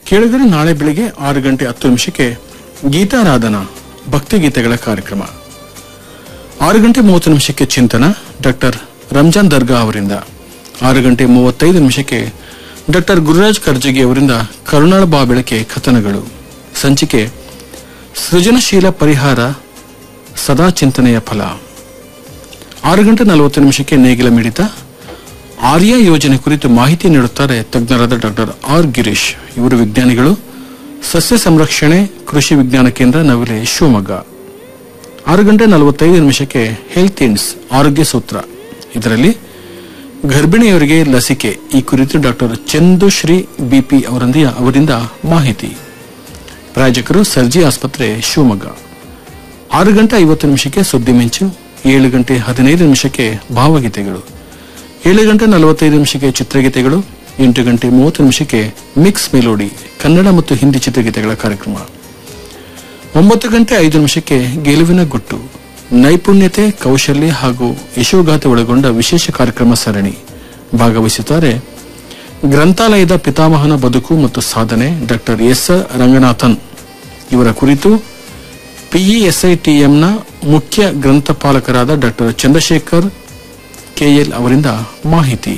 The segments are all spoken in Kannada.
ಕೇಳಿದರೆ ನಾಳೆ ಬೆಳಿಗ್ಗೆ ಆರು ಗಂಟೆ ಹತ್ತು ನಿಮಿಷಕ್ಕೆ ಗೀತಾರಾಧನಾ ಭಕ್ತಿಗೀತೆಗಳ ಕಾರ್ಯಕ್ರಮ ಆರು ಗಂಟೆ ಮೂವತ್ತು ನಿಮಿಷಕ್ಕೆ ಚಿಂತನ ಡಾಕ್ಟರ್ ರಂಜಾನ್ ದರ್ಗಾ ಅವರಿಂದ ಆರು ಗಂಟೆ ಮೂವತ್ತೈದು ನಿಮಿಷಕ್ಕೆ ಡಾಕ್ಟರ್ ಗುರುರಾಜ್ ಕರ್ಜಗಿ ಅವರಿಂದ ಕರುಣಾಳ ಬಾ ಬೆಳಕೆ ಕಥನಗಳು ಸಂಚಿಕೆ ಸೃಜನಶೀಲ ಪರಿಹಾರ ಸದಾ ಚಿಂತನೆಯ ಫಲ ಆರು ಗಂಟೆ ನಲವತ್ತು ನಿಮಿಷಕ್ಕೆ ನೇಗಿಲ ಮಿಡಿತ ಆರ್ಯ ಯೋಜನೆ ಕುರಿತು ಮಾಹಿತಿ ನೀಡುತ್ತಾರೆ ತಜ್ಞರಾದ ಡಾಕ್ಟರ್ ಆರ್ ಗಿರೀಶ್ ಇವರು ವಿಜ್ಞಾನಿಗಳು ಸಸ್ಯ ಸಂರಕ್ಷಣೆ ಕೃಷಿ ವಿಜ್ಞಾನ ಕೇಂದ್ರ ನವಿಲೆ ಶಿವಮೊಗ್ಗ ಆರು ಗಂಟೆ ನಲವತ್ತೈದು ನಿಮಿಷಕ್ಕೆ ಹೆಲ್ತ್ ಇಂಡ್ಸ್ ಆರೋಗ್ಯ ಸೂತ್ರ ಇದರಲ್ಲಿ ಗರ್ಭಿಣಿಯವರಿಗೆ ಲಸಿಕೆ ಈ ಕುರಿತು ಡಾಕ್ಟರ್ ಚಂದುಶ್ರೀ ಬಿಪಿ ಅವರಿಂದ ಅವರಿಂದ ಮಾಹಿತಿ ಪ್ರಾಯೋಜಕರು ಸರ್ಜಿ ಆಸ್ಪತ್ರೆ ಶಿವಮೊಗ್ಗ ಆರು ಗಂಟೆ ಐವತ್ತು ನಿಮಿಷಕ್ಕೆ ಸುದ್ದಿ ಮಿಂಚು ಏಳು ಗಂಟೆ ಹದಿನೈದು ನಿಮಿಷಕ್ಕೆ ಭಾವಗೀತೆಗಳು ಏಳು ಗಂಟೆ ನಲವತ್ತೈದು ನಿಮಿಷಕ್ಕೆ ಚಿತ್ರಗೀತೆಗಳು ಎಂಟು ಗಂಟೆ ಮೂವತ್ತು ನಿಮಿಷಕ್ಕೆ ಮಿಕ್ಸ್ ಮೆಲೋಡಿ ಕನ್ನಡ ಮತ್ತು ಹಿಂದಿ ಚಿತ್ರಗೀತೆಗಳ ಕಾರ್ಯಕ್ರಮ ಒಂಬತ್ತು ಗಂಟೆ ಐದು ನಿಮಿಷಕ್ಕೆ ಗೆಲುವಿನ ಗುಟ್ಟು ನೈಪುಣ್ಯತೆ ಕೌಶಲ್ಯ ಹಾಗೂ ಯಶೋಗಾಥೆ ಒಳಗೊಂಡ ವಿಶೇಷ ಕಾರ್ಯಕ್ರಮ ಸರಣಿ ಭಾಗವಹಿಸುತ್ತಾರೆ ಗ್ರಂಥಾಲಯದ ಪಿತಾಮಹನ ಬದುಕು ಮತ್ತು ಸಾಧನೆ ಡಾಕ್ಟರ್ ಎಸ್ ರಂಗನಾಥನ್ ಇವರ ಕುರಿತು ಪಿಇಎಸ್ಐಟಿಎಂನ ಮುಖ್ಯ ಗ್ರಂಥಪಾಲಕರಾದ ಡಾಕ್ಟರ್ ಚಂದ್ರಶೇಖರ್ ಕೆಎಲ್ ಅವರಿಂದ ಮಾಹಿತಿ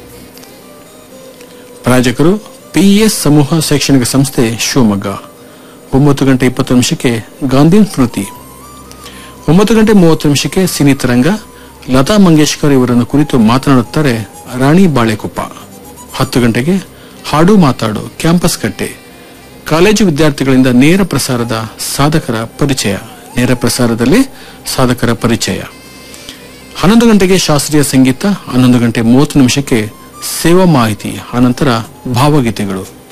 ಪ್ರಾಯೋಜಕರು ಪಿಇಎಸ್ ಸಮೂಹ ಶೈಕ್ಷಣಿಕ ಸಂಸ್ಥೆ ಶಿವಮೊಗ್ಗ ಒಂಬತ್ತು ಗಂಟೆ ಇಪ್ಪತ್ತು ನಿಮಿಷಕ್ಕೆ ಗಾಂಧಿ ಸ್ಮೃತಿ ಒಂಬತ್ತು ಗಂಟೆ ಮೂವತ್ತು ನಿಮಿಷಕ್ಕೆ ಸಿನಿ ತರಂಗ ಲತಾ ಮಂಗೇಶ್ಕರ್ ಇವರನ್ನು ಕುರಿತು ಮಾತನಾಡುತ್ತಾರೆ ರಾಣಿ ಬಾಳೆಕೊಪ್ಪ ಹತ್ತು ಗಂಟೆಗೆ ಹಾಡು ಮಾತಾಡು ಕ್ಯಾಂಪಸ್ ಕಟ್ಟೆ ಕಾಲೇಜು ವಿದ್ಯಾರ್ಥಿಗಳಿಂದ ನೇರ ಪ್ರಸಾರದ ಸಾಧಕರ ಪರಿಚಯ ನೇರ ಪ್ರಸಾರದಲ್ಲಿ ಸಾಧಕರ ಪರಿಚಯ ಹನ್ನೊಂದು ಗಂಟೆಗೆ ಶಾಸ್ತ್ರೀಯ ಸಂಗೀತ ಹನ್ನೊಂದು ಗಂಟೆ ಮೂವತ್ತು ನಿಮಿಷಕ್ಕೆ ಸೇವಾ ಮಾಹಿತಿ ಅನಂತರ ಭಾವಗೀತೆಗಳು